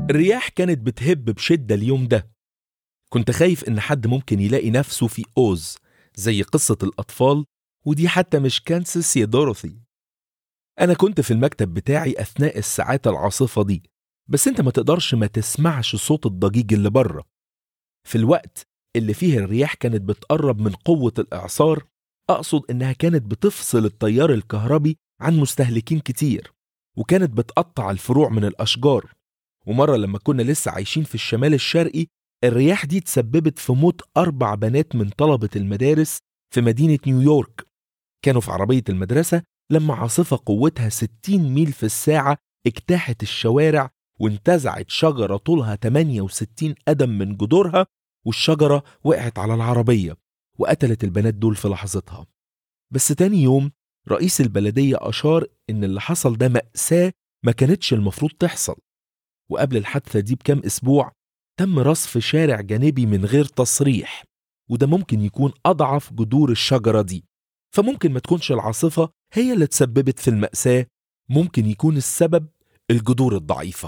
الرياح كانت بتهب بشدة اليوم ده كنت خايف إن حد ممكن يلاقي نفسه في أوز زي قصة الأطفال ودي حتى مش كانسس يا دوروثي أنا كنت في المكتب بتاعي أثناء الساعات العاصفة دي بس أنت ما تقدرش ما تسمعش صوت الضجيج اللي بره في الوقت اللي فيه الرياح كانت بتقرب من قوة الإعصار أقصد إنها كانت بتفصل التيار الكهربي عن مستهلكين كتير وكانت بتقطع الفروع من الأشجار ومرة لما كنا لسه عايشين في الشمال الشرقي الرياح دي تسببت في موت أربع بنات من طلبة المدارس في مدينة نيويورك كانوا في عربية المدرسة لما عاصفة قوتها 60 ميل في الساعة اجتاحت الشوارع وانتزعت شجرة طولها 68 قدم من جذورها والشجرة وقعت على العربية وقتلت البنات دول في لحظتها بس تاني يوم رئيس البلدية أشار إن اللي حصل ده مأساة ما كانتش المفروض تحصل وقبل الحادثة دي بكام أسبوع تم رصف شارع جانبي من غير تصريح وده ممكن يكون أضعف جذور الشجرة دي فممكن ما تكونش العاصفة هي اللي تسببت في المأساة ممكن يكون السبب الجذور الضعيفة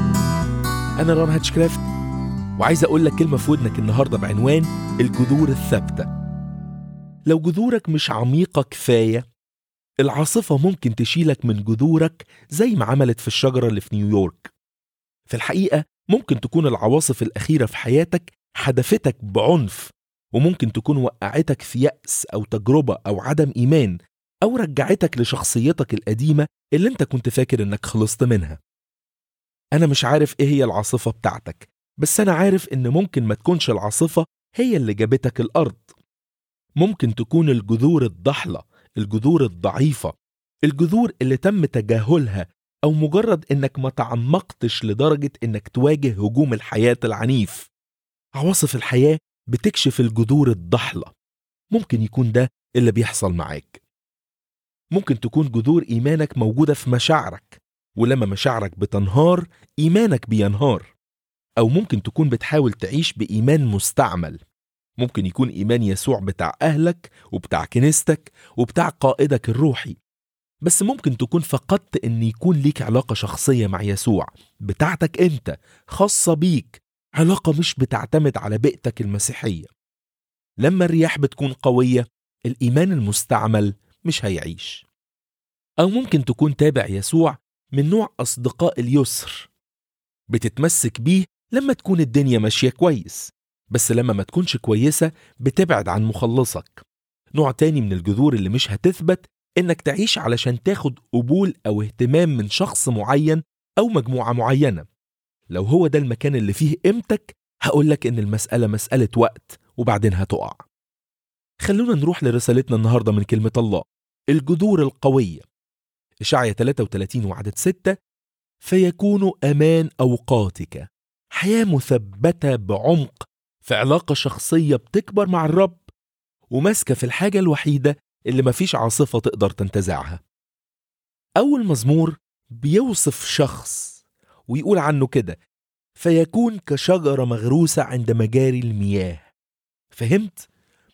أنا ران هاتشكرافت وعايز أقول لك كلمة في ودنك النهاردة بعنوان الجذور الثابتة لو جذورك مش عميقة كفاية العاصفة ممكن تشيلك من جذورك زي ما عملت في الشجرة اللي في نيويورك في الحقيقة ممكن تكون العواصف الأخيرة في حياتك حدفتك بعنف وممكن تكون وقعتك في يأس أو تجربة أو عدم إيمان أو رجعتك لشخصيتك القديمة اللي أنت كنت فاكر إنك خلصت منها أنا مش عارف إيه هي العاصفة بتاعتك بس أنا عارف إن ممكن ما تكونش العاصفة هي اللي جابتك الأرض ممكن تكون الجذور الضحلة الجذور الضعيفة الجذور اللي تم تجاهلها أو مجرد إنك ما تعمقتش لدرجة إنك تواجه هجوم الحياة العنيف عواصف الحياة بتكشف الجذور الضحلة ممكن يكون ده اللي بيحصل معاك ممكن تكون جذور إيمانك موجودة في مشاعرك ولما مشاعرك بتنهار إيمانك بينهار أو ممكن تكون بتحاول تعيش بإيمان مستعمل ممكن يكون إيمان يسوع بتاع أهلك وبتاع كنيستك وبتاع قائدك الروحي بس ممكن تكون فقدت إن يكون ليك علاقة شخصية مع يسوع بتاعتك أنت خاصة بيك علاقة مش بتعتمد على بيئتك المسيحية لما الرياح بتكون قوية الإيمان المستعمل مش هيعيش أو ممكن تكون تابع يسوع من نوع أصدقاء اليسر بتتمسك بيه لما تكون الدنيا ماشية كويس بس لما ما تكونش كويسة بتبعد عن مخلصك نوع تاني من الجذور اللي مش هتثبت إنك تعيش علشان تاخد قبول أو اهتمام من شخص معين أو مجموعة معينة لو هو ده المكان اللي فيه قيمتك هقولك إن المسألة مسألة وقت وبعدين هتقع خلونا نروح لرسالتنا النهاردة من كلمة الله الجذور القوية إشعيا 33 وعدد 6 فيكون أمان أوقاتك حياة مثبتة بعمق في علاقة شخصية بتكبر مع الرب وماسكة في الحاجة الوحيدة اللي مفيش عاصفة تقدر تنتزعها أول مزمور بيوصف شخص ويقول عنه كده فيكون كشجرة مغروسة عند مجاري المياه فهمت؟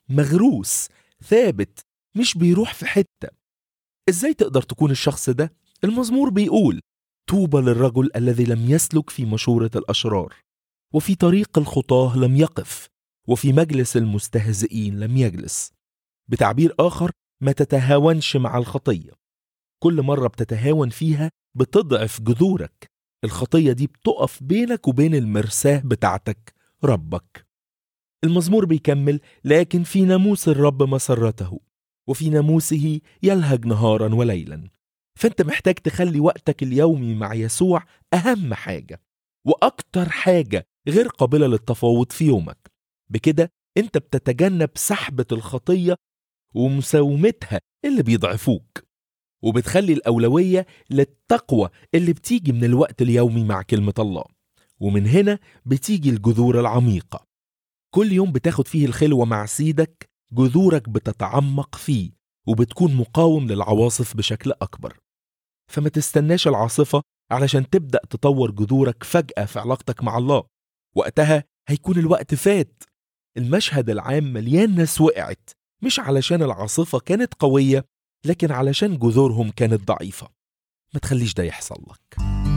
مغروس ثابت مش بيروح في حتة ازاي تقدر تكون الشخص ده؟ المزمور بيقول طوبى للرجل الذي لم يسلك في مشورة الأشرار وفي طريق الخطاه لم يقف وفي مجلس المستهزئين لم يجلس بتعبير آخر ما تتهاونش مع الخطية كل مرة بتتهاون فيها بتضعف جذورك الخطية دي بتقف بينك وبين المرساه بتاعتك ربك المزمور بيكمل لكن في ناموس الرب مسرته وفي ناموسه يلهج نهارا وليلا فانت محتاج تخلي وقتك اليومي مع يسوع اهم حاجه واكتر حاجه غير قابله للتفاوض في يومك بكده انت بتتجنب سحبه الخطيه ومساومتها اللي بيضعفوك وبتخلي الاولويه للتقوى اللي بتيجي من الوقت اليومي مع كلمه الله ومن هنا بتيجي الجذور العميقه كل يوم بتاخد فيه الخلوه مع سيدك جذورك بتتعمق فيه وبتكون مقاوم للعواصف بشكل أكبر فما تستناش العاصفة علشان تبدأ تطور جذورك فجأة في علاقتك مع الله وقتها هيكون الوقت فات المشهد العام مليان ناس وقعت مش علشان العاصفة كانت قوية لكن علشان جذورهم كانت ضعيفة ما تخليش ده يحصل لك